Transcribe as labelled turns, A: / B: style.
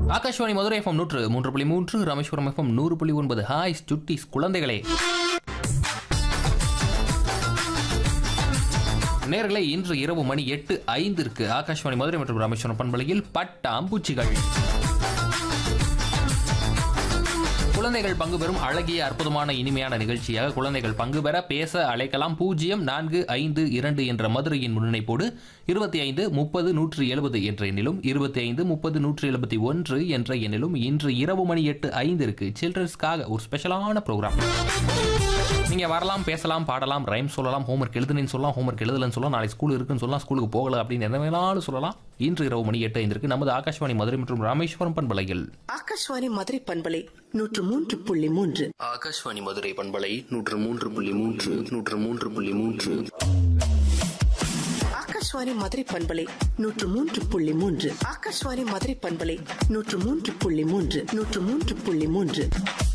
A: Akashvani Madurai FM நூற்று மூன்று புள்ளி மூன்று ராமேஸ்வரம் எஃப்எம் நூறு புள்ளி ஒன்பது ஹாய் சுட்டிஸ் குழந்தைகளே நேர்களை இன்று இரவு மணி எட்டு ஐந்திற்கு ஆகாஷ்வாணி மதுரை மற்றும் ராமேஸ்வரம் பண்பலையில் பட்டாம்பூச்சிகள் குழந்தைகள் பங்கு பெறும் அழகிய அற்புதமான இனிமையான நிகழ்ச்சியாக குழந்தைகள் பங்கு பெற பேச அழைக்கலாம் பூஜ்ஜியம் நான்கு ஐந்து இரண்டு என்ற மதுரையின் முன்னிணைப்போடு இருபத்தி ஐந்து முப்பது நூற்று எழுபது என்ற எண்ணிலும் இருபத்தி ஐந்து முப்பது நூற்று எழுபத்தி ஒன்று என்ற எண்ணிலும் இன்று இரவு மணி எட்டு ஐந்திற்கு சில்ட்ரன்ஸ்க்காக ஒரு ஸ்பெஷலான ப்ரோக்ராம் நீங்க வரலாம் பேசலாம் பாடலாம் ரைம் சொல்லலாம் ஹோம்ஒர்க் எழுதுனேன்னு சொல்லலாம் ஹோம்ஒர்க் எழுதலன்னு சொல்லலாம் நாளை ஸ்கூல் இருக்குன்னு சொல்லலாம் ஸ்கூலுக்கு போகல அப்படின்னு என்ன வேணாலும் சொல்லலாம் இன்று இரவு மணி எட்டு ஐந்திற்கு நமது ஆகாஷ்வாணி மதுரை மற்றும் ராமேஸ்வரம் பண்பலையில்
B: ஆகாஷ்வாணி மதுரை பண்பலை நூற்று மூன்று புள்ளி மூன்று
A: ஆகாஷ்வாணி மதுரை பண்பலை நூற்று மூன்று புள்ளி மூன்று நூற்று மூன்று புள்ளி மூன்று
B: ஆகாஷ்வாணி மதுரை பண்பலை நூற்று மூன்று புள்ளி மூன்று ஆகாஷ்வாணி மதுரை பண்பலை நூற்று மூன்று புள்ளி மூன்று நூற்று மூன்று புள்ளி மூன்று